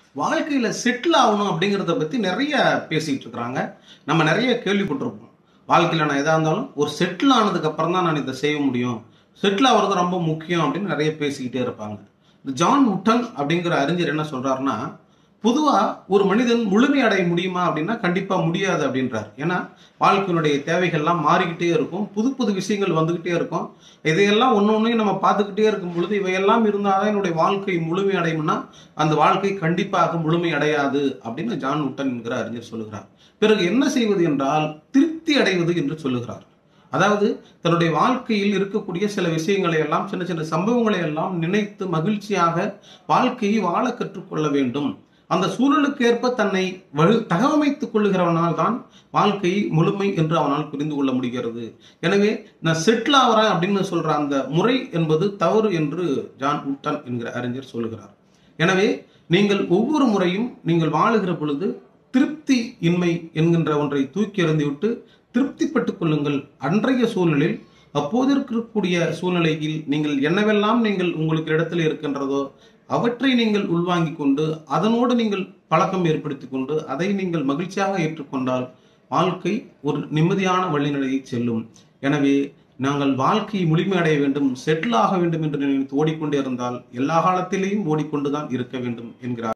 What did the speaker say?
வாழ்க்கையில செட்டில் ஆகணும் அப்படிங்கிறத பத்தி நிறைய பேசிட்டு இருக்கிறாங்க நம்ம நிறைய கேள்விப்பட்டிருப்போம் வாழ்க்கையில நான் எதா இருந்தாலும் ஒரு செட்டில் ஆனதுக்கு அப்புறம் தான் நான் இதை செய்ய முடியும் செட்டில் ஆகிறது ரொம்ப முக்கியம் அப்படின்னு நிறைய பேசிக்கிட்டே இருப்பாங்க இந்த ஜான் உட்டன் அப்படிங்கிற அறிஞர் என்ன சொல்றாருன்னா பொதுவா ஒரு மனிதன் முழுமை அடைய முடியுமா அப்படின்னா கண்டிப்பா முடியாது அப்படின்றார் ஏன்னா வாழ்க்கையினுடைய தேவைகள்லாம் மாறிக்கிட்டே இருக்கும் புது புது விஷயங்கள் வந்துகிட்டே இருக்கும் இதையெல்லாம் ஒன்று ஒன்றையும் நம்ம பார்த்துக்கிட்டே இருக்கும் பொழுது இவையெல்லாம் இருந்தால்தான் என்னுடைய வாழ்க்கை முழுமை அடையும்னா அந்த வாழ்க்கை கண்டிப்பாக முழுமை அடையாது அப்படின்னு ஜான் உட்டன் என்கிற அறிஞர் சொல்லுகிறார் பிறகு என்ன செய்வது என்றால் திருப்தி அடைவது என்று சொல்லுகிறார் அதாவது தன்னுடைய வாழ்க்கையில் இருக்கக்கூடிய சில விஷயங்களை எல்லாம் சின்ன சின்ன சம்பவங்களை எல்லாம் நினைத்து மகிழ்ச்சியாக வாழ்க்கையை வாழ கற்றுக்கொள்ள வேண்டும் அந்த சூழலுக்கு ஏற்ப தன்னை வலு தகவமைத்துக் கொள்ளுகிறவனால் தான் வாழ்க்கை முழுமை என்று அவனால் புரிந்து கொள்ள முடிகிறது எனவே நான் செட்டில் ஆகிறேன் அப்படின்னு சொல்ற அந்த முறை என்பது தவறு என்று ஜான் உட்டன் என்கிற அறிஞர் சொல்லுகிறார் எனவே நீங்கள் ஒவ்வொரு முறையும் நீங்கள் வாழுகிற பொழுது திருப்தி இன்மை என்கின்ற ஒன்றை தூக்கி எறிந்துவிட்டு திருப்திப்பட்டுக் கொள்ளுங்கள் அன்றைய சூழ்நிலையில் அப்போது இருக்கக்கூடிய சூழ்நிலையில் நீங்கள் என்னவெல்லாம் நீங்கள் உங்களுக்கு இடத்துல இருக்கின்றதோ அவற்றை நீங்கள் உள்வாங்கிக் கொண்டு அதனோடு நீங்கள் பழக்கம் ஏற்படுத்திக் கொண்டு அதை நீங்கள் மகிழ்ச்சியாக ஏற்றுக்கொண்டால் வாழ்க்கை ஒரு நிம்மதியான வழிநிலையை செல்லும் எனவே நாங்கள் வாழ்க்கையை முழுமையடைய வேண்டும் செட்டில் ஆக வேண்டும் என்று நினைத்து ஓடிக்கொண்டே இருந்தால் எல்லா காலத்திலேயும் ஓடிக்கொண்டுதான் இருக்க வேண்டும் என்கிறார்